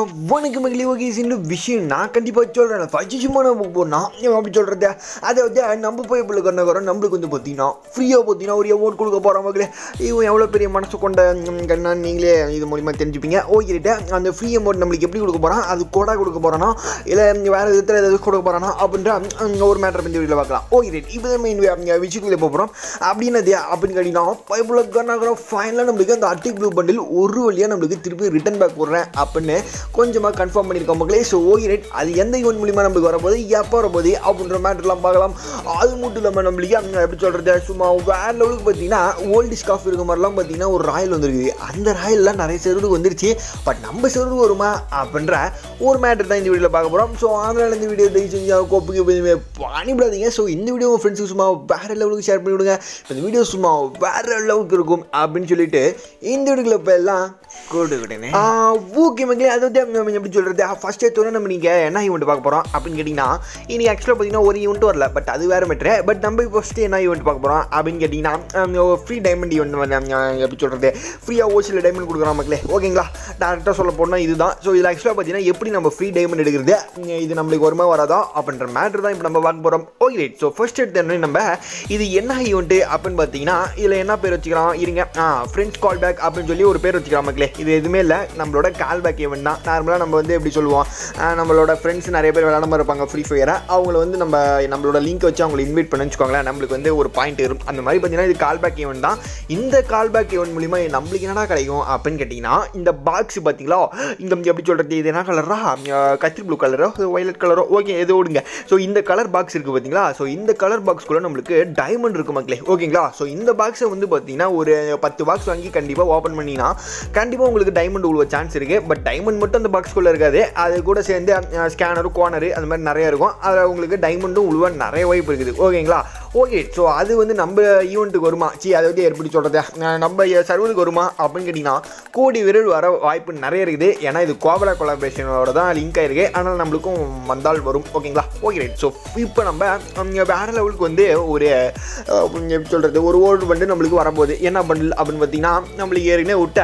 வணக்கம் மகளே ஓகே சின்ன விஷயம் நான் கண்டிப்பாக சொல்கிறேன் ஃபஜிச்சுமா நம்ம போனால் அப்படி சொல்கிறது அதை வந்து நம்ம போய் பிள்ளை கண்ணகரம் நம்மளுக்கு வந்து பார்த்தீங்கன்னா ஃப்ரீயாக பார்த்தீங்கன்னா ஒரு அமௌண்ட் கொடுக்க போகிற மகளே இவன் எவ்வளோ பெரிய மனசு கொண்ட ம், கண்ணான்னு நீங்களே இது மூலிமா தெரிஞ்சுப்பீங்க ஓகே அந்த ஃப்ரீ அமௌண்ட் நம்மளுக்கு எப்படி கொடுக்க போகிறான் அது கோடா கொடுக்க போகிறானா இல்லை வேறு விதத்தில் ஏதாவது கொடுக்க போகிறானா அப்படின்ற ம், ஒரு மேட்டர் பற்றி வீட்டில் பார்க்கலாம் ஓகே ரைட் இப்போ தான் மெயின் விஷயத்துக்குள்ளே போகிறோம் அப்படின்னது அப்படின்னு கேட்டிங்கன்னா பைபிள் கண்ணாகரம் ஃபைனலாக நம்மளுக்கு அந்த அட்டிக் ப்ளூ பண்டில் ஒரு வழியாக நம்மளுக்கு திருப்பி ரிட்டர்ன் பேக் போடுறேன் அப்படின்னு கொஞ்சமாக கன்ஃபார்ம் பண்ணியிருக்கோம் மக்களே ஸோ ஓகே ரைட் அது எந்த ஈவெண்ட் மூலிமா நம்மளுக்கு வரப்போகுது எப்போ வரப்போகுது அப்படின்ற மேட்டர்லாம் பார்க்கலாம் அது மட்டும் இல்லாமல் நம்மளுக்கு அங்க எப்படி சொல்கிறது சும்மா வேறு லெவலுக்கு பார்த்தீங்கன்னா ஓல்டு ஸ்காஃப் இருக்க மாதிரிலாம் பார்த்தீங்கன்னா ஒரு ராயல் வந்துருக்குது அந்த ராயல்லாம் நிறைய செருவுக்கு வந்துருச்சு பட் நம்ம செருவுக்கு வருமா அப்படின்ற ஒரு மேட்டர் தான் இந்த வீடியோவில் பார்க்க போகிறோம் ஸோ அதனால் இந்த வீடியோ தயவு செஞ்சு கோப்புக்கு எதுவுமே பண்ணிவிடாதீங்க ஸோ இந்த வீடியோ உங்கள் ஃப்ரெண்ட்ஸுக்கு சும்மா வேறு லெவலுக்கு ஷேர் பண்ணி விடுங்க இப்ப இந்த வீடியோ சும்மா வேறு லெவலுக்கு இருக்கும் அப்படின்னு சொல்லிட்டு இந்த வீடியோக்குள்ள இப்போ எல்லாம் கொடுக்கிட்டேனே ஓகே மக்களே அதை வந்து நம்ம எப்படி சொல்கிறது ஃபஸ்ட் எடுத்தோன்னே நம்ம நீங்கள் என்ன ஈவெண்ட் பார்க்க போகிறோம் அப்படின்னு கேட்டிங்கன்னா இன்னைக்கு ஆக்சுவலாக பார்த்தீங்கன்னா ஒரு ஈவெண்ட் வரல பட் அது வேறு மேட்ரு பட் நம்ம ஃபஸ்ட்டு என்ன ஈவெண்ட் பார்க்க போகிறோம் அப்படின்னு கேட்டிங்கன்னா ஃப்ரீ டைமண்ட் ஈவெண்ட் எப்படி சொல்கிறது ஃப்ரீயாக ஓசியில் டைமண்ட் கொடுக்குறோம் மக்களே ஓகேங்களா டேரெக்டாக சொல்ல போனால் இதுதான் ஸோ இதில் ஆக்சுவலாக பார்த்தீங்கன்னா எப்படி நம்ம ஃப்ரீ டைமண்ட் எடுக்கிறது இது நம்மளுக்கு வருமா வராதா அப்படின்ற மேட்ரு தான் இப்போ நம்ம பார்க்க போகிறோம் ஓகே ரைட் ஸோ ஃபர்ஸ்ட் எடுத்தோடனே நம்ம இது என்ன ஈவெண்ட்டு அப்படின்னு பார்த்தீங்கன்னா இதில் என்ன பேர் வச்சுக்கலாம் இருங்க ஆ ஃப்ரெண்ட்ஸ் கால் பேக் அப்படின்னு சொல்லி ஒரு பேர் வச்சுக்கலாம் மக்களே இது எதுவுமே இல்லை நம்மளோட கால் பேக் ஈவெண்ட் தான் நார்மலாக நம்ம வந்து எப்படி சொல்லுவோம் ஆ, நம்மளோட ஃப்ரெண்ட்ஸ் நிறைய பேர் விளையாடாம இருப்பாங்க ஃப்ரீ ஃபயரை அவங்கள வந்து நம்ம நம்மளோட லிங்க் வச்சு அவங்களை இன்வைட் பண்ண வச்சுக்கோங்களேன் நம்மளுக்கு வந்து ஒரு பாயிண்ட் இருக்கும் அந்த மாதிரி பார்த்தீங்கன்னா இது கால் பேக் ஈவெண்ட் தான் இந்த கால் பேக் ஈவெண்ட் மூலிமா நம்மளுக்கு என்னடா கிடைக்கும் அப்படின்னு கேட்டிங்கன்னா இந்த பாக்ஸ் பார்த்தீங்களா இந்த எப்படி சொல்கிறது இது என்ன கலரா கத்திரி ப்ளூ கலரோ வயலட் கலரோ ஓகே எது ஓடுங்க ஸோ இந்த கலர் பாக்ஸ் இருக்குது பார்த்தீங்களா ஸோ இந்த கலர் பாக்ஸ்க்குள்ளே நம்மளுக்கு டைமண்ட் இருக்கு மக்களே ஓகேங்களா ஸோ இந்த பாக்ஸை வந்து பார்த்தீங்கன்னா ஒரு பத்து பாக்ஸ் வாங்கி கண்டிப்பாக ஓப்பன் பண்ணிங்கன்னா கண்டிப்பாக உங்களுக்கு டைமண்ட் உழுவ சான்ஸ் இருக்குது பட் டைமண்ட் மட்டும் அந்த பாக்ஸ்குள்ளே இருக்காது அது கூட சேர்ந்து ஸ்கேனரு கோனரு அந்த மாதிரி நிறைய இருக்கும் அதில் உங்களுக்கு டைமண்டும் உழுவ நிறைய வாய்ப்பு இருக்குது ஓகேங்களா ஓகே ஸோ அது வந்து நம்ம ஈவெண்ட்டுக்கு வருமா சி அதை வந்து எப்படி சொல்கிறது நம்ம சர்வருக்கு வருமா அப்படின்னு கேட்டிங்கன்னா கோடி விரல் வர வாய்ப்பு நிறைய இருக்குது ஏன்னா இது கோபலா கொலாபரேஷனோட தான் லிங்க் ஆயிருக்கு ஆனால் நம்மளுக்கும் வந்தால் வரும் ஓகேங்களா ஓகே ரைட் ஸோ இப்போ நம்ம அங்க வேற லெவலுக்கு வந்து ஒரு அஹ், எப்படி சொல்கிறது ஒரு ஓல்டு பண்டு நம்மளுக்கு வரப்போகுது என்ன பண்டில் அப்படின்னு பார்த்தீங்கன்னா நம்மளுக்கு ஏற்கனவே விட்ட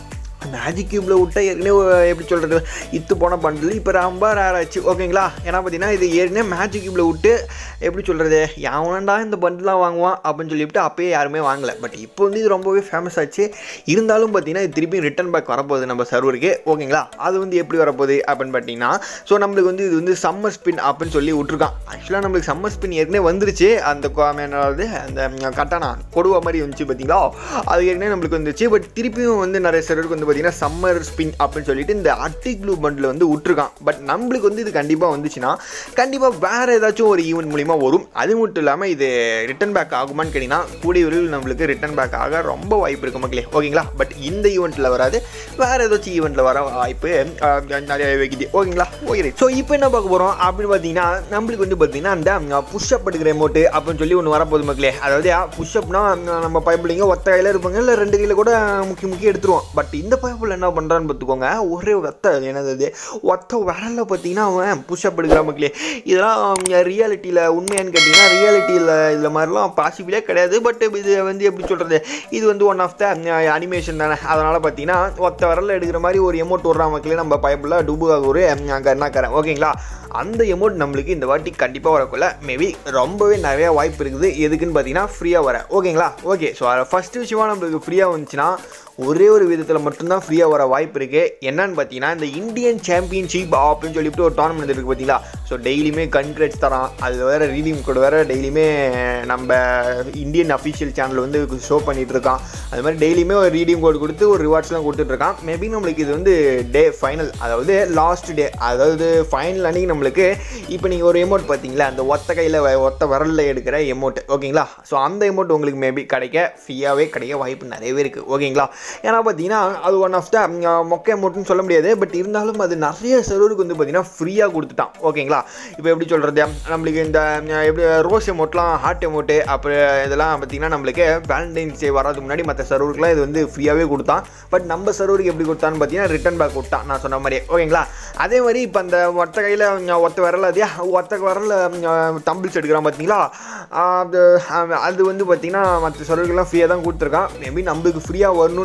மேஜிக் கியூப்பில் விட்ட ஏற்கனவே எப்படி சொல்கிறது இத்து போன பண்டில் இப்போ ரொம்ப ரேர் ஆச்சு ஓகேங்களா ஏன்னா பார்த்தீங்கன்னா இது ஏற்கனவே மேஜிக் கியூப்பில் விட்டு எப்படி சொல்கிறது எவனண்டா இந்த பண்டிலாம் வாங்குவான் அப்படின்னு சொல்லிவிட்டு அப்பயே யாருமே வாங்கலை பட் இப்போ வந்து இது ரொம்பவே ஃபேமஸ் ஆச்சு இருந்தாலும் பார்த்தீங்கன்னா இது திருப்பி ரிட்டன் பேக் வரப்போகுது நம்ம சர்வருக்கு ஓகேங்களா அது வந்து எப்படி வரப்போகுது அப்படின்னு பார்த்தீங்கன்னா ஸோ நம்மளுக்கு வந்து இது வந்து சம்மர் ஸ்பின் அப்படின்னு சொல்லி விட்ருக்கான் ஆக்சுவலாக நம்மளுக்கு சம்மர் ஸ்பின் ஏற்கனவே வந்துருச்சு அந்த கொ- என்னது அந்த கட்டானா கொடுவா மாதிரி வந்துச்சு பார்த்தீங்களா அது ஏற்கனவே நம்மளுக்கு வந்துச்சு பட் திருப்பியும் வந்து நிறைய சர்வருக்கு வந்து பார்த்தீங்கன்னா சம்மர் ஸ்பின் அப்படின்னு சொல்லிட்டு இந்த அட்டிக் ப்ளூ பண்டில் வந்து விட்ருக்கான் பட் நம்மளுக்கு வந்து இது கண்டிப்பாக வந்துச்சுன்னா கண்டிப்பாக வேறு ஏதாச்சும் ஒரு ஈவெண்ட் மூலிமா வரும் அது மட்டும் இல்லாமல் இது ரிட்டன் பேக் ஆகுமான்னு கேட்டிங்கன்னா கூடிய விரைவில் நம்மளுக்கு ரிட்டன் பேக் ஆக ரொம்ப வாய்ப்பு இருக்கு மக்களே ஓகேங்களா பட் இந்த ஈவெண்ட்டில் வராது வேறு ஏதாச்சும் ஈவெண்ட்டில் வர வாய்ப்பு அஹ், நிறைய வைக்குது ஓகேங்களா ஓகே ஸோ இப்போ என்ன பார்க்க போகிறோம் அப்படின்னு பார்த்தீங்கன்னா நம்மளுக்கு வந்து பார்த்தீங்கன்னா அந்த புஷ்அப் எடுக்கிற எமௌண்ட்டு அப்படின்னு சொல்லி ஒன்று வரப்போகுது மக்களே அதாவது புஷ்அப்னா நம்ம பைப்பிளிங்க ஒத்த கையில் இருப்பாங்க இல்லை ரெண்டு கையில் கூட முக்கி முக்கி எடுத்துருவோம் பட் இந்த பைப்பில் என்ன பண்ணுறான்னு பார்த்துக்கோங்க ஒரே ஒத்த என்னது அது ஒத்த விரலில் பார்த்தீங்கன்னா அவன் புஷ்அப் எடுக்கிற மக்களே இதெல்லாம் ரியாலிட்டியில் உண்மையான்னு கேட்டிங்கன்னா ரியாலிட்டியில் இதில் மாதிரிலாம் பாசிபிளே கிடையாது பட் இது வந்து எப்படி சொல்கிறது இது வந்து ஒன் ஆஃப் த அனிமேஷன் தானே அதனால் பார்த்தீங்கன்னா ஒத்த விரலில் எடுக்கிற மாதிரி ஒரு எமௌண்ட் விட்றா மக்களே நம்ம பைப்பில் டுபுகாக ஒரு கண்ணாக்கறேன் ஓகேங்களா அந்த எமௌண்ட் நம்மளுக்கு இந்த வாட்டி கண்டிப்பாக வரக்குள்ள மேபி ரொம்பவே நிறைய வாய்ப்பு இருக்குது எதுக்குன்னு பார்த்தீங்கன்னா ஃப்ரீயாக வர ஓகேங்களா ஓகே ஸோ ஃபஸ்ட்டு விஷயமா நம்மளுக்கு ஃப்ரீயாக வந்துச்சுன்னா ஒரே ஒரு விதத்தில் மட்டும்தான் ஃப்ரீயாக வர வாய்ப்பு இருக்குது என்னன்னு பார்த்தீங்கன்னா இந்த இந்தியன் சாம்பியன்ஷிப் அப்படின்னு சொல்லிட்டு ஒரு டோர்னமெண்ட் இருக்குது பார்த்தீங்களா ஸோ டெய்லியுமே கன்கிரேட்ஸ் தரான் அது வேறு ரீடிங் கூட வேறு டெய்லியுமே நம்ம இந்தியன் அஃபிஷியல் சேனல் வந்து ஷோ பண்ணிட்டு இருக்கான் அது மாதிரி டெய்லியுமே ஒரு ரீடிங் கோட் கொடுத்து ஒரு ரிவார்ட்ஸ்லாம் கொடுத்துட்ருக்கான் மேபி நம்மளுக்கு இது வந்து டே ஃபைனல் அதாவது லாஸ்ட் டே அதாவது ஃபைனல் அன்னைக்கு நம்மளுக்கு இப்போ நீங்கள் ஒரு எமௌண்ட் பார்த்தீங்களா அந்த ஒத்த கையில் ஒத்த விரலில் எடுக்கிற எமௌண்ட் ஓகேங்களா ஸோ அந்த எமௌண்ட் உங்களுக்கு மேபி கிடைக்க ஃப்ரீயாகவே கிடைக்க வாய்ப்பு நிறையவே இருக்குது ஓகேங்களா ஏன்னா பார்த்தீங்கன்னா அது ஒன் ஆஃப் த மொக்க அமௌண்ட்னு சொல்ல முடியாது பட் இருந்தாலும் அது நிறைய சர்வருக்கு வந்து பார்த்தீங்கன்னா ஃப்ரீயாக கொடுத்துட்டான் ஓகேங்களா இப்போ எப்படி சொல்கிறது நம்மளுக்கு இந்த அஹ், எப்படி ரோஸ் எமௌண்ட்லாம் ஹார்ட் எமௌண்ட்டு அப்புறம் இதெல்லாம் பார்த்தீங்கன்னா நம்மளுக்கு வேலண்டைன்ஸ் டே வராதுக்கு முன்னாடி மற்ற சர்வருக்குலாம் இது வந்து ஃப்ரீயாகவே கொடுத்தான் பட் நம்ம சர்வருக்கு எப்படி கொடுத்தான்னு பார்த்தீங்கன்னா ரிட்டன் பேக் கொடுத்தான் நான் சொன்ன மாதிரியே ஓகேங்களா அதே மாதிரி இப்போ அந்த ஒத்த கையில் ஒத்த வரல அதே ஒத்த வரல தம்பிள்ஸ் எடுக்கிறான் பார்த்தீங்களா அது அது வந்து பார்த்தீங்கன்னா மற்ற சர்வருக்கெல்லாம் ஃப்ரீயாக தான் கொடுத்துருக்கான் மேபி நம்மளுக்கு ஃப்ரீயாக வரணும்னு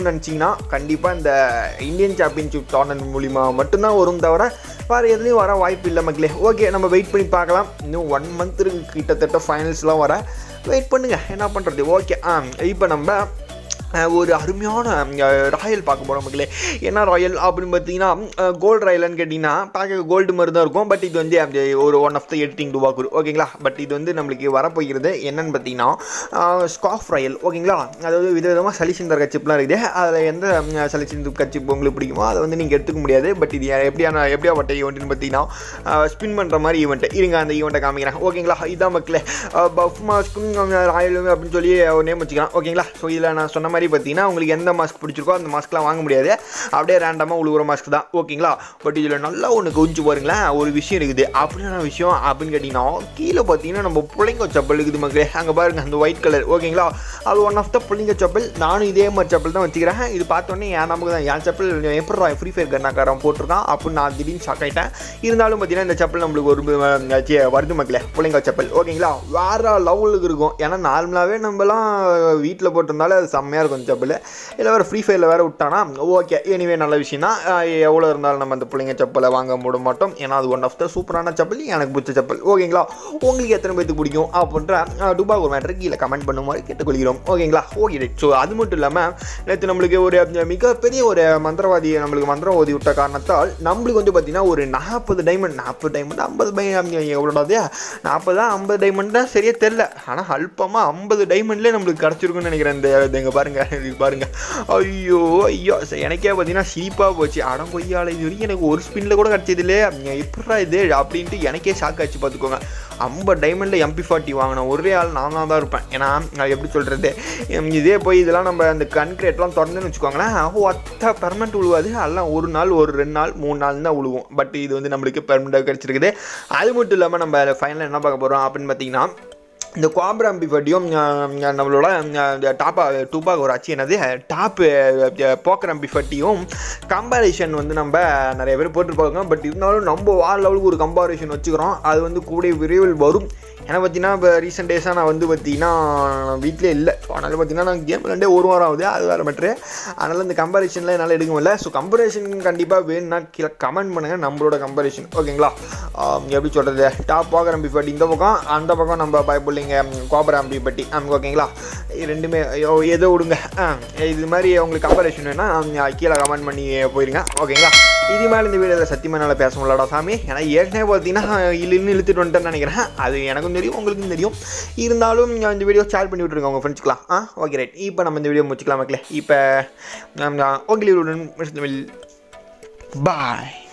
நினச்சிங்கன்னா கண்டிப்பாக இந்த இந்தியன் சாம்பியன்ஷிப் டோர்னமெண்ட் மூலிமா மட்டும்தான் வரும் தவிர வேறு எதுலேயும் வர வாய்ப்பு இல்லை மக்களே ஓகே நம்ம வெயிட் பண்ணி பார்க்கலாம் இன்னும் ஒன் மந்த் இருக்கு கிட்டத்தட்ட ஃபைனல்ஸ்லாம் வர வெயிட் பண்ணுங்கள் என்ன பண்ணுறது ஓகே ஆ இப்போ நம்ம அஹ் ஒரு அருமையான ராயல் பார்க்க போகிறோம் மக்களே என்ன ராயல் அப்படின்னு பார்த்தீங்கன்னா கோல்டு ராயல்னு கேட்டிங்கன்னா பார்க்க கோல்டு மாதிரி தான் இருக்கும் பட் இது வந்து அந்த ஒரு ஒன் ஆஃப் த எடிட்டிங் டுபாக்கூர் ஓகேங்களா பட் இது வந்து நம்மளுக்கு வரப்போகிறது என்னன்னு பார்த்தீங்கன்னா ஸ்காஃப் ராயல் ஓகேங்களா அதாவது விதவிதமாக சலிசிந்தர் கச்சிப்லாம் இருக்குது அதில் எந்த சலிசிந்தர் கச்சிப் உங்களுக்கு பிடிக்குமோ அதை வந்து நீங்கள் எடுத்துக்க முடியாது பட் இது எப்படியான எப்படியாப்பட்ட ஈவெண்ட்னு பார்த்தீங்கன்னா ஸ்பின் பண்ணுற மாதிரி ஈவெண்ட் இருங்க அந்த ஈவெண்ட்டை காமிக்கிறேன் ஓகேங்களா இதான் மக்களே பஃப் மாஸ்க்கும் ராயலும் அப்படின்னு சொல்லி ஒரு நேம் வச்சுக்கலாம் ஓகேங்களா ஸோ இதில் நான் சொன்ன மாதிரி பார்த்தீங்கன்னா உங்களுக்கு எந்த மாஸ்க் பிடிச்சிருக்கோ அந்த மாஸ்க்லாம் வாங்க முடியாது அப்படியே ரேண்டமாக உழுவுற மாஸ்க் தான் ஓகேங்களா பட் இதில் நல்லா ஒன்று கொஞ்சம் பாருங்களேன் ஒரு விஷயம் இருக்குது அப்படின்னா விஷயம் அப்படின்னு கேட்டிங்கன்னா கீழே பார்த்தீங்கன்னா நம்ம புள்ளைங்க செப்பல் இருக்குது மக்களே அங்கே பாருங்க அந்த ஒயிட் கலர் ஓகேங்களா அது ஒன் ஆஃப் த புள்ளைங்க செப்பல் நானும் இதே மாதிரி செப்பல் தான் வச்சுக்கிறேன் இது பார்த்தோன்னே என் நமக்கு தான் என் செப்பல் எப்படி ஃப்ரீ ஃபயர் கண்ணாக்காரன் போட்டிருக்கான் அப்படின்னு நான் திடீர்னு ஷாக் ஆகிட்டேன் இருந்தாலும் பார்த்தீங்கன்னா இந்த செப்பல் நம்மளுக்கு ஒரு அஹ், ச்சே, வருது மக்களே புள்ளைங்க செப்பல் ஓகேங்களா வேற லெவலுக்கு இருக்கும் ஏன்னா நார்மலாகவே நம்மலாம் வீட்டில் போட்டிருந்தாலும் அது செம்மையாக இருக்கும் இந்த செப்பல் இல்லை வேறு ஃப்ரீ ஃபயரில் வேறு விட்டானா ஓகே எனிவே நல்ல விஷயம் தான் எவ்வளோ இருந்தாலும் நம்ம அந்த பிள்ளைங்க செப்பலை வாங்க முட மாட்டோம் ஏன்னா அது ஒன் ஆஃப் த சூப்பரான செப்பல் எனக்கு பிடிச்ச செப்பல் ஓகேங்களா உங்களுக்கு எத்தனை பேருக்கு பிடிக்கும் அப்படின்ற டுபா ஒரு மேட்ரு கீழே கமெண்ட் பண்ணுமாறு கேட்டுக்கொள்கிறோம் ஓகேங்களா ஓகே ஸோ அது மட்டும் இல்லாமல் நேற்று நம்மளுக்கு ஒரு மிகப்பெரிய ஒரு மந்திரவாதி நம்மளுக்கு மந்திரம் ஓதி விட்ட காரணத்தால் நம்மளுக்கு வந்து பார்த்தீங்கன்னா ஒரு நாற்பது டைமண்ட் நாற்பது டைமண்ட் ஐம்பது பை எவ்வளோடாது நாற்பதா ஐம்பது டைமண்ட் தான் சரியா தெரில ஆனால் அல்பமாக ஐம்பது டைமண்ட்லேயே நம்மளுக்கு கிடச்சிருக்குன்னு நினைக்கிறேன் இந்த இது இங்கே பாருங்க இது பாருங்க ஐயோ ஐயோ சரி, எனக்கே பார்த்தீங்கன்னா சிரிப்பாக போச்சு அடம் கொய்யால இது வரைக்கும் எனக்கு ஒரு ஸ்பின்னில் கூட கிடச்சது இல்லையே எப்படா இது அப்படின்ட்டு எனக்கே ஷாக் ஆச்சு பார்த்துக்கோங்க ஐம்பது டைமண்டில் எம்பி ஃபார்ட்டி வாங்கினேன் ஒரே ஆள் நான் தான் தான் இருப்பேன் ஏன்னா நான் எப்படி சொல்கிறது இதே போய் இதெல்லாம் நம்ம அந்த கன்கிரேட்லாம் திறந்துன்னு வச்சுக்கோங்களேன் ஒத்த பெர்மனெண்ட் உழுவாது அதெல்லாம் ஒரு நாள் ஒரு ரெண்டு நாள் மூணு நாள் தான் உழுவும் பட் இது வந்து நம்மளுக்கு பெர்மனெண்ட்டாக கிடச்சிருக்குது அது மட்டும் இல்லாமல் நம்ம ஃபைனலாக என்ன பார்க்க போகிறோம் அப்படின்னு பார்த்தீங்கன்னா இந்த குவாப்ராம்பி பட்டியும் நம்மளோட டாப்பா டூபாக் ஒரு ஆச்சு என்னது டாப்பு போக்கரம்பி ஃபட்டியும் கம்பாரிஷன் வந்து நம்ம நிறைய பேர் போட்டுருப்பாங்க பட் இருந்தாலும் நம்ம வார் லெவலுக்கு ஒரு கம்பாரிஷன் வச்சுக்கிறோம் அது வந்து கூட விரைவில் வரும் ஏன்னா பார்த்தீங்கன்னா இப்போ ரீசெண்ட் டேஸாக நான் வந்து பார்த்தீங்கன்னா வீட்டிலே இல்லை அதனால் பார்த்தீங்கன்னா நான் கேம் விளாண்டே ஒரு வாரம் ஆகுது அது வேறு மேட்ரு அதனால் இந்த கம்பாரிஷன்லாம் என்னால் எடுக்க முடியல ஸோ கம்பாரிஷன் கண்டிப்பாக வேணும்னா கீழே கமெண்ட் பண்ணுங்கள் நம்மளோட கம்பாரிஷன் ஓகேங்களா ஆம், எப்படி சொல்கிறது டாப் பாகரம்பி பட்டி இந்த பக்கம் அந்த பக்கம் நம்ம பயப்பிள்ளைங்க கோபராம்பி பட்டி ஆமாம் ஓகேங்களா இது ரெண்டுமே ஐயோ, ஏதோ விடுங்க ஆ இது மாதிரி உங்களுக்கு கம்பாரிஷன் வேணால் கீழே கமெண்ட் பண்ணி போயிருங்க ஓகேங்களா இது மேலே இந்த வீடியோவில் சத்தியமாக என்னால் பேச முடியலடா சாமி ஏன்னா ஏற்கனவே பார்த்தீங்கன்னா இல்லைன்னு இழுத்துட்டு வந்துட்டேன்னு நினைக்கிறேன் அது எனக்கும் தெரியும் உங்களுக்கும் தெரியும் இருந்தாலும் இந்த வீடியோ ஷேர் பண்ணி விட்ருங்க உங்கள் ஃப்ரெண்ட்ஸ்க்குலாம் ஆ ஓகே ரைட் இப்போ நம்ம இந்த வீடியோ முடிச்சுக்கலாம் மக்களே இப்போ ஓகே பாய்